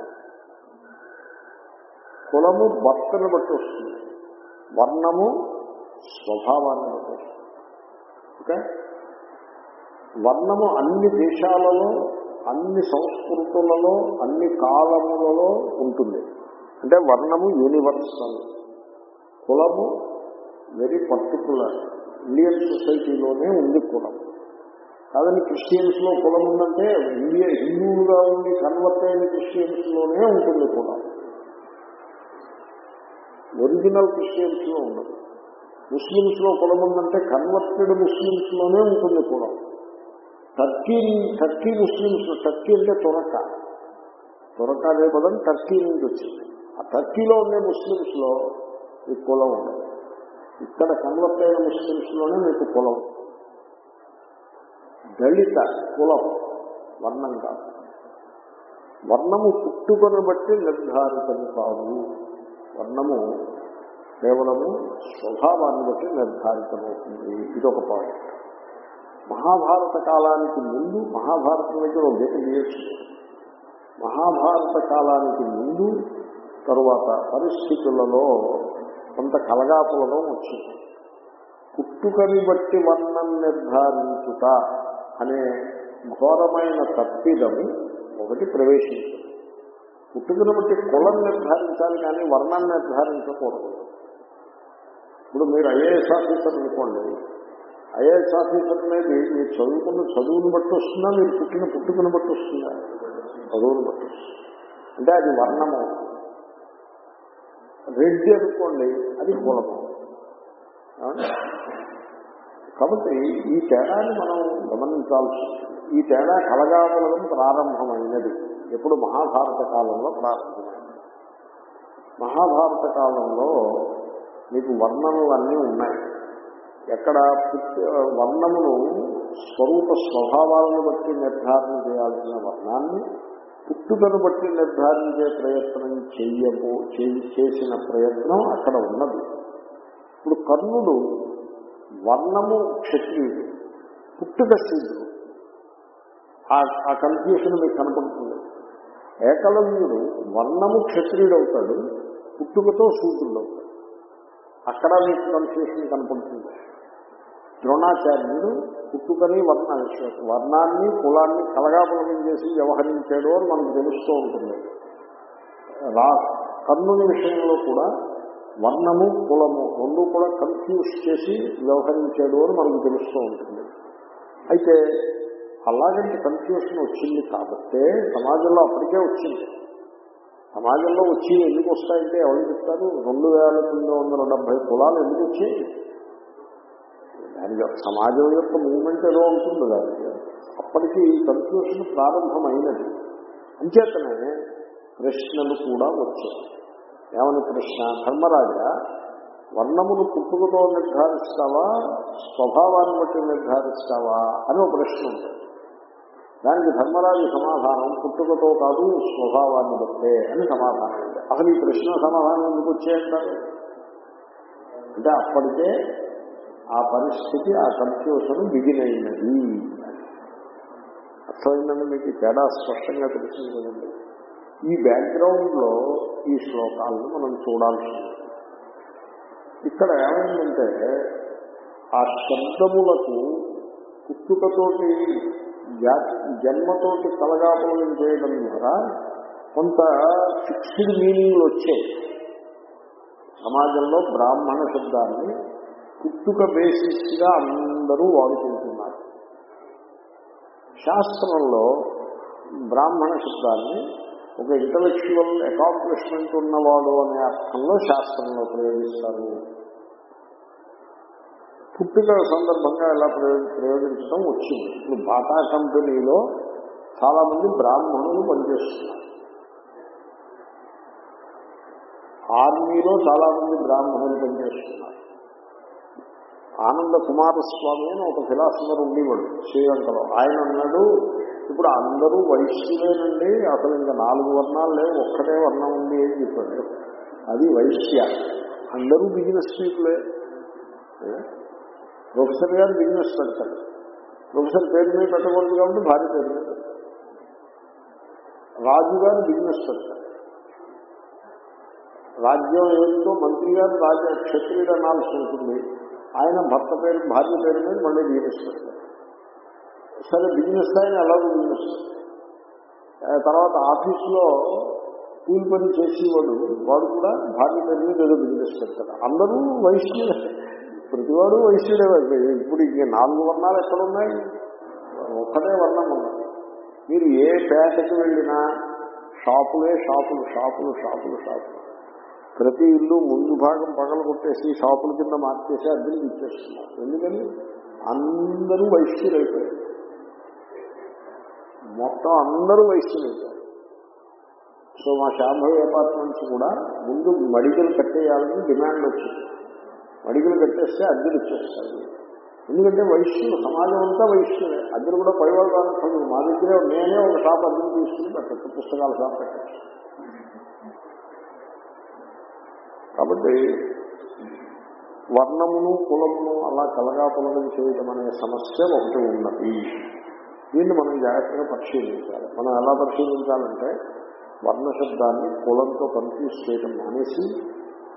కులము భర్తను బట్టి వస్తుంది వర్ణము స్వభావాన్ని బట్టి వస్తుంది ఓకే వర్ణము అన్ని దేశాలలో అన్ని సంస్కృతులలో అన్ని కాలములలో ఉంటుంది అంటే వర్ణము యూనివర్సల్ కులము వెరీ పర్టికులర్ ఇండియన్ సొసైటీలోనే ఉంది కులం కాదని క్రిస్టియన్స్ లో కులం ఉందంటే ఇండియా హిందువులుగా ఉండి కన్వర్ట్ అయిన క్రిస్టియన్స్ లోనే ఉంటుంది కులం ఒరిజినల్ క్రిస్టియన్స్ లో ఉండదు ముస్లిమ్స్ లో కులం ఉందంటే కన్వర్టెడ్ ముస్లిమ్స్ లోనే ఉంటుంది కులం టర్కీ టర్కీ ముస్లిమ్స్ టర్కీ అంటే తురక తురక అనే పదం టర్కీ నుంచి వచ్చింది ఆ టర్కీలో ఉండే ముస్లిమ్స్ లో ఈ కులం ఉండదు ఇక్కడ కన్వర్ట్ అయిన ముస్లిమ్స్ లోనే మీకు కులం దళిత కులం వర్ణం కాదు వర్ణము పుట్టుకను బట్టి నిర్ధారితం కాదు వర్ణము కేవలము స్వభావాన్ని బట్టి నిర్ధారితమవుతుంది ఇదొక పాయింట్ మహాభారత కాలానికి ముందు మహాభారతం దగ్గర ఒక గీత గీయచ్చు మహాభారత కాలానికి ముందు తరువాత పరిస్థితులలో కొంత కలగాపులడం వచ్చింది పుట్టుకని బట్టి వర్ణం నిర్ధారించుట అనే ఘోరమైన తప్పిదము ఒకటి ప్రవేశించింది పుట్టుకను బట్టి కులం నిర్ధారించాలి కానీ వర్ణాన్ని నిర్ధారించకూడదు ఇప్పుడు మీరు ఐఏఎస్ ఆఫీసర్ అనుకోండి ఐఏఎస్ ఆఫీసర్ అనేది మీరు చదువుకున్న చదువును బట్టి వస్తుందా మీరు పుట్టిన పుట్టుకను బట్టి వస్తుందా చదువును బట్టి వస్తుంది అంటే అది వర్ణము రెడ్డి అనుకోండి అది కులము ఏమండి? కాబట్టి ఈ తేడాన్ని మనం గమనించాల్సి ఉంటుంది. ఈ తేడా కలగావలడం ప్రారంభమైనది ఎప్పుడు మహాభారత కాలంలో ప్రారంభమైనది మహాభారత కాలంలో మీకు వర్ణములు అన్నీ ఉన్నాయి ఎక్కడ పుట్టి- వర్ణమును స్వరూప స్వభావాలను బట్టి నిర్ధారణ చేయాల్సిన వర్ణాన్ని పుట్టుకను బట్టి నిర్ధారించే ప్రయత్నం చెయ్యబో చే- చేసిన ప్రయత్నం అక్కడ ఉన్నది ఇప్పుడు కర్ణుడు వర్ణము క్షత్రియుడు పుట్టుక శూద్రుడు ఆ- ఆ కన్ఫ్యూషన్ మీకు కనపడుతుంది ఏకలవ్యుడు వర్ణము క్షత్రియుడు అవుతాడు పుట్టుకతో శూద్రుడు అవుతాడు అక్కడ మీకు కన్ఫ్యూషన్ కనపడుతుంది ద్రోణాచార్యుడు పుట్టుకని వర్ణ వర్ణాన్ని కులాన్ని కలగాపులగం చేసి వ్యవహరించాడు అని మనకు తెలుస్తూ ఉంటుంది రా కర్ణుని విషయంలో కూడా వర్ణము కులము రెండు కూడా కన్ఫ్యూజ్ చేసి వ్యవహరించాడు అని మనకు తెలుస్తూ ఉంటుంది అయితే అలాగంటే కన్ఫ్యూషన్ వచ్చింది కాబట్టే సమాజంలో అప్పటికే వచ్చింది సమాజంలో వచ్చి ఎందుకు వస్తాయంటే ఎవరు చెప్తారు రెండు వేల తొమ్మిది వందల డెబ్బై కులాలు ఎందుకు వచ్చాయి దాని యొక్క సమాజం యొక్క మూమెంట్ ఏదో ఉంటుంది దానికి అప్పటికి ఈ కన్ఫ్యూషన్ ప్రారంభమైనది అంచేతనే ప్రశ్నలు కూడా వచ్చాయి ఏమని ప్రశ్న ధర్మరాజా వర్ణమును పుట్టుకతో నిర్ధారిస్తావా స్వభావాన్ని బట్టి నిర్ధారిస్తావా అని ఒక ప్రశ్న ఉంటుంది దానికి ధర్మరాజు సమాధానం పుట్టుకతో కాదు స్వభావాన్ని బట్టే అని సమాధానం ఉంది అసలు ఈ ప్రశ్న సమాధానం ఎందుకు వచ్చేయంటారు అంటే అప్పటికే ఆ పరిస్థితి ఆ కన్ఫ్యూషన్ బిగిన్ అయినది అర్థమైందండి మీకు ఈ తేడా స్పష్టంగా తెలిసింది కదండి ఈ బ్యాక్గ్రౌండ్ లో ఈ శ్లోకాలను మనం చూడాల్సి ఉంది ఇక్కడ ఏమైందంటే ఆ శబ్దములకు పుట్టుకతోటి జాతి జన్మతోటి కలగాపలం చేయడం ద్వారా కొంత ఫిక్స్డ్ మీనింగ్లు వచ్చాయి సమాజంలో బ్రాహ్మణ శబ్దాన్ని పుట్టుక బేసిస్ గా అందరూ వాడుకుంటున్నారు శాస్త్రంలో బ్రాహ్మణ శబ్దాన్ని ఒక ఇంటలెక్చువల్ అకాంప్లిష్మెంట్ ఉన్నవాడు అనే అర్థంలో శాస్త్రంలో ప్రయోగిస్తారు పుట్టుక సందర్భంగా ఎలా ప్రయోగ ప్రయోగించడం వచ్చింది ఇప్పుడు బాటా కంపెనీలో చాలా మంది బ్రాహ్మణులు పనిచేస్తున్నారు ఆర్మీలో చాలా మంది బ్రాహ్మణులు పనిచేస్తున్నారు ఆనంద కుమారస్వామి అని ఒక ఫిలాసఫర్ ఉండేవాడు శ్రీలంకలో ఆయన అన్నాడు ఇప్పుడు అందరూ వైశ్యులేనండి అసలు ఇంకా నాలుగు వర్ణాలు లేవు ఒక్కటే వర్ణం ఉంది అని చెప్పాడు అది వైశ్య అందరూ బిజినెస్ పీపులే ప్రొఫెసర్ గారు బిజినెస్ పెడతాడు ప్రొఫెసర్ పేరు మీద పెట్టకూడదు కాబట్టి భార్య పేరు మీద పెడతాడు రాజు గారు బిజినెస్ పెడతాడు రాజ్యం ఏమిటో మంత్రి గారు రాజ క్షత్రియుడు అనాల్సి ఉంటుంది ఆయన భర్త పేరు భార్య పేరు మీద మళ్ళీ బిజినెస్ పెడతాడు సరే బిజినెస్ ఆయన ఎలాగో బిజినెస్ ఆ తర్వాత ఆఫీసులో కూలి పని చేసేవాడు వాడు కూడా భార్య పేరు మీద ఏదో బిజినెస్ పెడతాడు అందరూ వైశ్యులే ప్రతివాడు వైశ్యుడే ఇప్పుడు ఇంక నాలుగు వర్ణాలు ఎక్కడ ఉన్నాయి ఒక్కటే వర్ణం ఉన్నది మీరు ఏ పేటకి వెళ్ళినా షాపులే షాపులు షాపులు షాపులు షాపులు ప్రతి ఇల్లు ముందు భాగం పగల కొట్టేసి షాపుల కింద మార్చేసి అద్దెలు ఇచ్చేస్తున్నారు ఎందుకని అందరూ వైశ్యులు అయిపోయారు మొత్తం అందరూ వైశ్యులు అయిపోయారు సో మా శాంభవి అపార్ట్మెంట్స్ కూడా ముందు మడికలు కట్టేయాలని డిమాండ్ వచ్చింది మడికలు కట్టేస్తే అద్దెలు ఇచ్చేస్తారు ఎందుకంటే వైశ్యులు సమాజం అంతా వైశ్యులే అద్దెలు కూడా పైవాళ్ళు కాదు మా దగ్గరే నేనే ఒక షాప్ అద్దెలు తీసుకుని పెట్టచ్చు పుస్తకాల షాప్ పెట్టచ్చు కాబట్టి వర్ణమును కులమును అలా కలగాపులగం చేయడం అనే సమస్య ఒకటి ఉన్నది దీన్ని మనం జాగ్రత్తగా పరిశీలించాలి మనం ఎలా పరిశీలించాలంటే వర్ణ శబ్దాన్ని కులంతో కన్ఫ్యూజ్ చేయడం మానేసి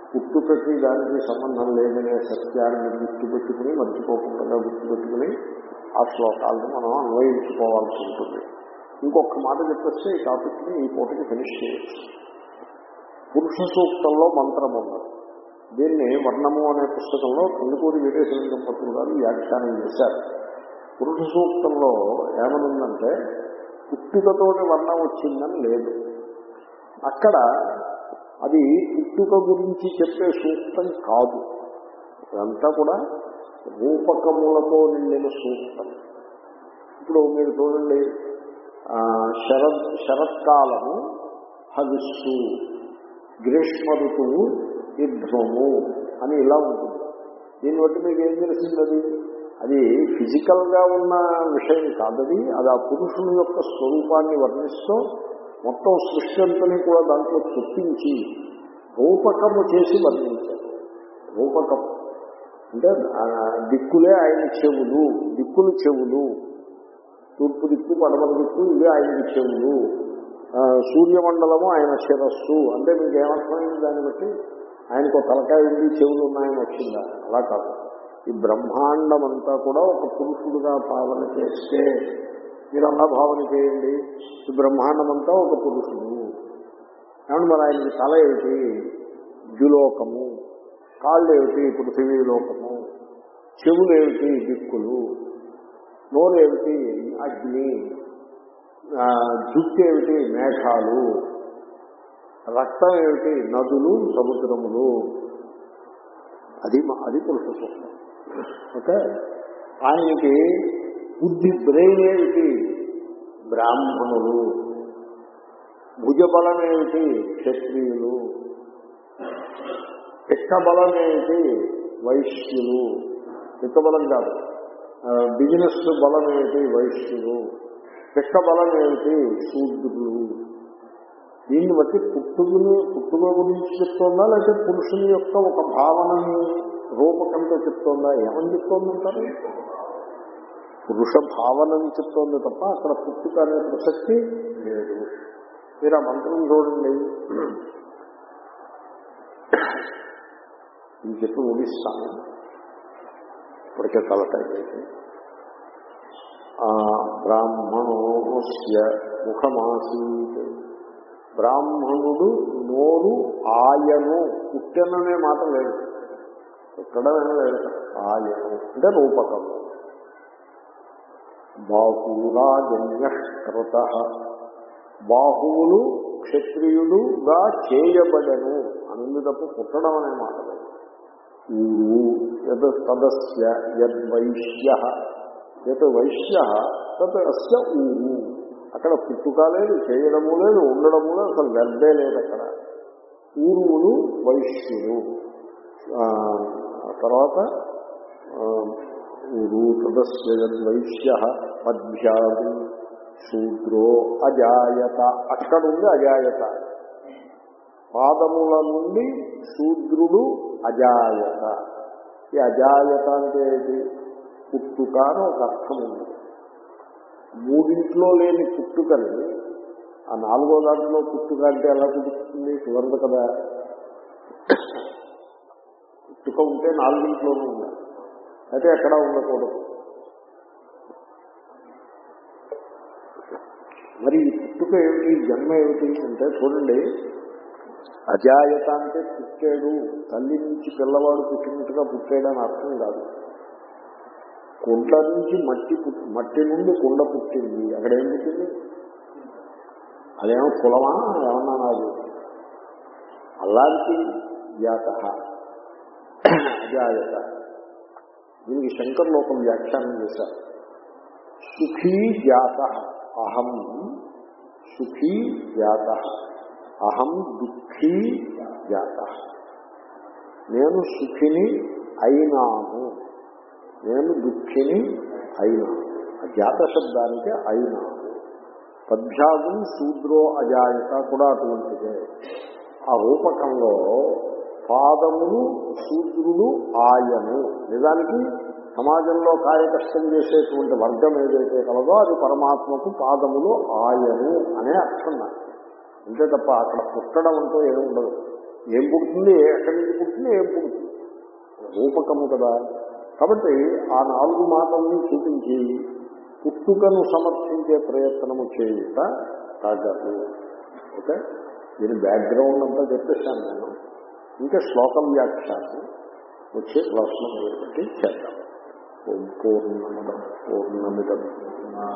పుట్టుకకి దానికి సంబంధం లేదనే సత్యాన్ని గుర్తుపెట్టుకుని మర్చిపోకుండా గుర్తుపెట్టుకుని ఆ శ్లోకాలను మనం అన్వయించుకోవాల్సి ఉంటుంది ఇంకొక మాట చెప్పొస్తే ఈ టాపిక్ని ఈ పూటకి ఫినిష్ చేయొచ్చు పురుష సూక్తంలో మంత్రం ఉన్నది దీన్ని వర్ణము అనే పుస్తకంలో కుందుకూరి వీరేశ్వరం పత్రులు గారు వ్యాఖ్యానం చేశారు పురుష సూక్తంలో ఏమనుందంటే పుట్టుకతోటి వర్ణం వచ్చిందని లేదు అక్కడ అది పుట్టుక గురించి చెప్పే సూక్తం కాదు అదంతా కూడా రూపకములతో నిండిన సూక్తం ఇప్పుడు మీరు చూడండి ఆ, శరత్ శరత్కాలము హవిస్సు గ్రీష్మ ఋతువు యుద్ధము అని ఇలా ఉంటుంది దీన్ని బట్టి మీకు ఏం తెలిసింది అది అది ఫిజికల్ గా ఉన్న విషయం కాదది అది ఆ పురుషుని యొక్క స్వరూపాన్ని వర్ణిస్తూ మొత్తం సృష్టి అంతని కూడా దాంట్లో చొప్పించి రూపకము చేసి వర్ణించారు రూపకం అంటే ఆ, దిక్కులే ఆయన చెవులు దిక్కులు చెవులు తూర్పు దిక్కు పడమర దిక్కు ఇవి ఆయనకి చెవులు ఆ, సూర్యమండలము ఆయన శిరస్సు అంటే మీకు ఏమర్థమైంది దాన్ని బట్టి ఆయనకు ఒక తలకాయ ఉంది చెవులు ఉన్నాయని వచ్చిందా అలా కాదు ఈ బ్రహ్మాండం అంతా కూడా ఒక పురుషుడుగా భావన చేస్తే మీరు అలా భావన చేయండి ఈ బ్రహ్మాండం అంతా ఒక పురుషుడు ఏమంటే మరి ఆయనకి తల ఏమిటి ద్యులోకము కాళ్ళు ఏమిటి పృథివీ లోకము చెవులు ఏమిటి దిక్కులు నోరు ఏమిటి అగ్ని ఆ, జుట్టు ఏమిటి మేఘాలు రక్తం ఏమిటి నదులు సముద్రములు అది మ- అది పురుష సూక్తం ఓకే ఆయనకి బుద్ధి బ్రెయిన్ ఏమిటి బ్రాహ్మణులు భుజబలం ఏమిటి క్షత్రియులు పిక్కబలం ఏమిటి వైశ్యులు పిక్కబలం కాదు ఆ, బిజినెస్ బలం ఏమిటి వైశ్యులు పిక్క బలం ఏమిటి శూద్రులు దీన్ని బట్టి పుట్టుకుని పుట్టుక గురించి చెప్తోందా లేకపోతే పురుషుని యొక్క ఒక భావనని రూపకంతో చెప్తోందా ఏమని చెప్తోందంటారు పురుష భావనని చెప్తోంది తప్ప అక్కడ పుట్టుక అనే ప్రసక్తి లేదు మీరు ఆ మంత్రం చూడండి ఇది చెప్పి ముగిస్తాను ఇప్పటికే తలటైపోయింది ఆ బ్రాహ్మణోస్య ముఖమాసీత్ బ్రాహ్మణుడు నోరు ఆయను పుట్టెననే మాట లేదు పుట్టడమే లేదు ఆయను అంటే రూపకం బాహురాజన్యకృత బాహువులు క్షత్రియుడుగా చేయబడను అనుంది తప్ప పుట్టడం అనే మాట లేదు ఊరు యద్ తదస్య యద్వైశ్య యత్ వైశ్య తత్ అస్య ఊరు అక్కడ పుట్టుక లేదు చేయడము లేదు ఉండడము లేదు అసలు వెర్దే లేదు అక్కడ ఊరువులు వైశ్యులు ఆ, తర్వాత ఆ, ఊరు తదస్య యద్వైశ్య పద్భ్యాది శూద్రో అజాయత అక్కడ ఉంది అజాయత పాదముల నుండి శూద్రుడు అజాయత ఈ అజాయత అంటే ఏంటి పుట్టుక అని ఒక అర్థం ఉంది మూడింట్లో లేని పుట్టుకని ఆ నాలుగో దాంట్లో పుట్టుక అంటే ఎలా కుదురుతుంది కుదరదు కదా పుట్టుక ఉంటే నాలుగింట్లోనూ ఉండాలి అయితే ఎక్కడా ఉండకూడదు మరి ఈ పుట్టుక ఏమిటి ఈ జన్మ ఏమిటి అంటే చూడండి అజాయత అంటే పుట్టాడు తల్లి నుంచి పిల్లవాడు పుట్టినట్టుగా పుట్టాడని అర్థం కాదు కుండ నుంచి మట్టి పుట్- మట్టి నుండి కుండ పుట్టింది అక్కడ ఏం పుట్టింది అదేమో కులమా ఏమన్నా నాది అలాంటి జాత అజాయత దీనికి శంకర్లు ఒక వ్యాఖ్యానం చేశారు సుఖీ జాత అహం సుఖీ జాత అహం దుఃఖీ జాత నేను సుఖిని అయినాను నేను దుఃఖిని అయినాను ఆ జాత శబ్దానికి అయినాను పద్భ్యాగం శూద్రో అజాయత కూడా అటువంటిదే ఆ రూపకంలో పాదములు శూద్రుడు ఆయను నిజానికి సమాజంలో కాయకష్టం చేసేటువంటి వర్గం ఏదైతే కలదో అది పరమాత్మకు పాదములు ఆయను అనే అర్థం నాకు అంతే తప్ప అక్కడ పుట్టడం అంటూ ఏమి ఉండదు ఏం పుడుతుంది ఎక్కడి నుంచి పుడుతుంది ఏం పుడుతుంది రూపకము కదా కాబట్టి ఆ నాలుగు మాటల్ని చూపించి పుట్టుకను సమర్థించే ప్రయత్నము చేయుట తగదు ఓకే దీని బ్యాక్గ్రౌండ్ అంతా చెప్పేశాను నేను ఇంకా శ్లోకం వ్యాఖ్యానం వచ్చే క్లాస్లో మొదలుపెట్టి చేద్దాం ఓం పూర్ణమిదం పూర్ణమిదం